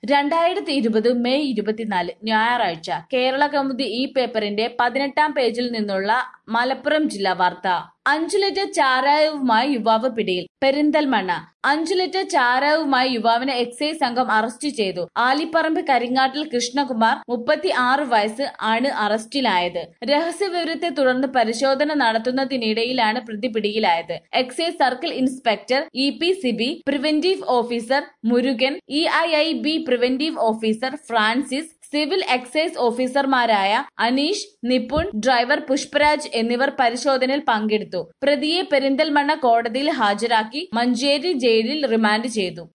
രണ്ടായിരത്തി ഇരുപത് മെയ് ഇരുപത്തിനാല് ഞായറാഴ്ച കേരള കൗമുദി ഈ പേപ്പറിന്റെ പതിനെട്ടാം പേജിൽ നിന്നുള്ള മലപ്പുറം ജില്ലാ വാർത്ത അഞ്ചു ലിറ്റർ ചാരായവുമായി യുവാവ് പിടിയിൽ പെരിന്തൽമണ്ണ അഞ്ചു ലിറ്റർ ചാരായവുമായി യുവാവിനെ എക്സൈസ് സംഘം അറസ്റ്റ് ചെയ്തു ആലിപ്പറമ്പ് കരിങ്ങാട്ടിൽ കൃഷ്ണകുമാർ മുപ്പത്തി ആറ് വയസ്സ് ആണ് അറസ്റ്റിലായത് രഹസ്യവിവരത്തെ തുടർന്ന് പരിശോധന നടത്തുന്നതിനിടയിലാണ് പ്രതി പിടിയിലായത് excise circle inspector E P Siby preventive officer Murugan E I I B preventive officer Francis civil excise ഓഫീസർമാരായ അനീഷ് നിപുൺ ഡ്രൈവർ പുഷ്പരാജ് എന്നിവർ പരിശോധനയിൽ പങ്കെടുത്തു പ്രതിയെ പെരിന്തൽമണ്ണ കോടതിയിൽ ഹാജരാക്കി മഞ്ചേരി ജയിലിൽ റിമാൻഡ് ചെയ്തു